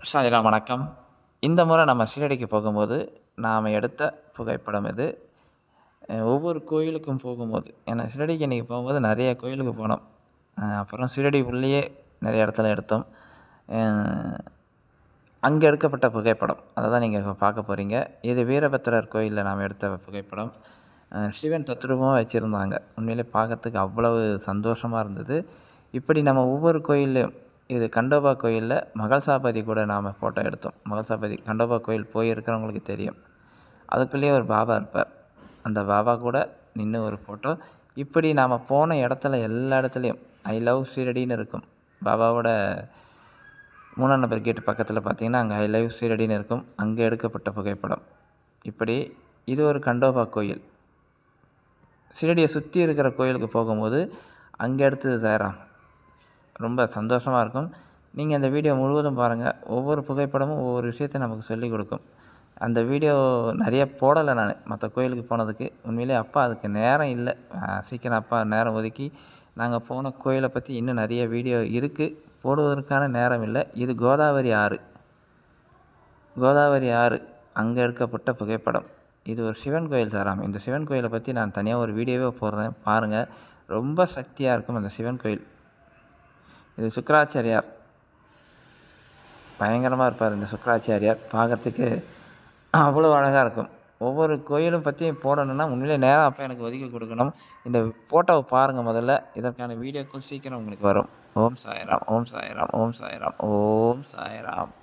சாய்ராம் வணக்கம் இந்த முறை நம்ம ஷீரடிக்கு போகும்போது நாம் எடுத்த புகைப்படம் இது அஹ் ஒவ்வொரு கோயிலுக்கும் போகும்போது ஏன்னா ஷீரடிக்கு இன்றைக்கி போகும்போது நிறைய கோயிலுக்கு போனோம் அஹ் அப்புறம் ஷீரடி உள்ளேயே நிறைய இடத்துல எடுத்தோம் அங்கே எடுக்கப்பட்ட புகைப்படம் அதை தான் நீங்கள் இப்போ பார்க்க போகிறீங்க இது வீரபத்திரர் கோயிலில் நாம் எடுத்த புகைப்படம் அஹ் சிவன் தத்ரூபமாக வச்சுருந்தாங்க உண்மையிலே பார்க்கறதுக்கு அவ்வளவு சந்தோஷமாக இருந்தது இப்படி நம்ம ஒவ்வொரு கோயில்லையும் இது கண்டோபா கோயிலில் மகள்சாபதி கூட நாம் ஃபோட்டோ எடுத்தோம் மகள்சாபதி கண்டோபா கோயில் போயிருக்கிறவங்களுக்கு தெரியும் அதுக்குள்ளேயே ஒரு பாபா இருப்பார் அந்த பாபா கூட நின்று ஒரு ஃபோட்டோ இப்படி நாம் போன இடத்துல எல்லா இடத்துலையும் ஐ லவ் ஷீரடின்னு இருக்கும் பாபாவோட மூணாம் நம்பர் கேட்டு பக்கத்தில் பார்த்தீங்கன்னா அங்கே ஐ லவ் ஷீரடின்னு இருக்கும் அங்கே எடுக்கப்பட்ட புகைப்படம் இப்படி இது ஒரு கண்டோபா கோயில் ஷீரடியை சுற்றி இருக்கிற கோயிலுக்கு போகும்போது அங்கே எடுத்தது சாராம் ரொம்ப சந்தோஷமாக இருக்கும் நீங்கள் அந்த வீடியோ முழுவதும் பாருங்கள் ஒவ்வொரு புகைப்படமும் ஒவ்வொரு விஷயத்தை நமக்கு சொல்லிக் கொடுக்கும் அந்த வீடியோ நிறைய போடலை நான் மற்ற கோயிலுக்கு போனதுக்கு உண்மையிலே அப்பா அதுக்கு நேரம் இல்லை அஹ் சீக்கிரம் அப்பா நேரம் ஒதுக்கி நாங்கள் போன கோயிலை பற்றி இன்னும் நிறைய வீடியோ இருக்குது போடுவதற்கான நேரம் இல்லை இது கோதாவரி ஆறு கோதாவரி ஆறு அங்கே எடுக்கப்பட்ட புகைப்படம் இது ஒரு சிவன் கோயில் சாராம் இந்த சிவன் கோயிலை பற்றி நான் தனியாக ஒரு வீடியோவே போடுறேன் பாருங்கள் ரொம்ப சக்தியாக இருக்கும் அந்த சிவன் கோயில் இது சுக்கராச்சாரியார் பயங்கரமாக இருப்பார் இந்த சுக்கராச்சாரியார் பார்க்கறதுக்கு அவ்வளோ அழகாக இருக்கும் ஒவ்வொரு கோயிலும் பற்றி போடணுன்னா உண்மையிலே நேரம் அப்போ எனக்கு ஒதுக்கி கொடுக்கணும் இந்த ஃபோட்டோவை பாருங்கள் முதல்ல இதற்கான வீடியோக்கள் சீக்கிரம் உங்களுக்கு வரும் ஓம் சாய்ராம் ஓம் சாய்ராம் ஓம் சாய்ராம் ஓம் சாய்ராம்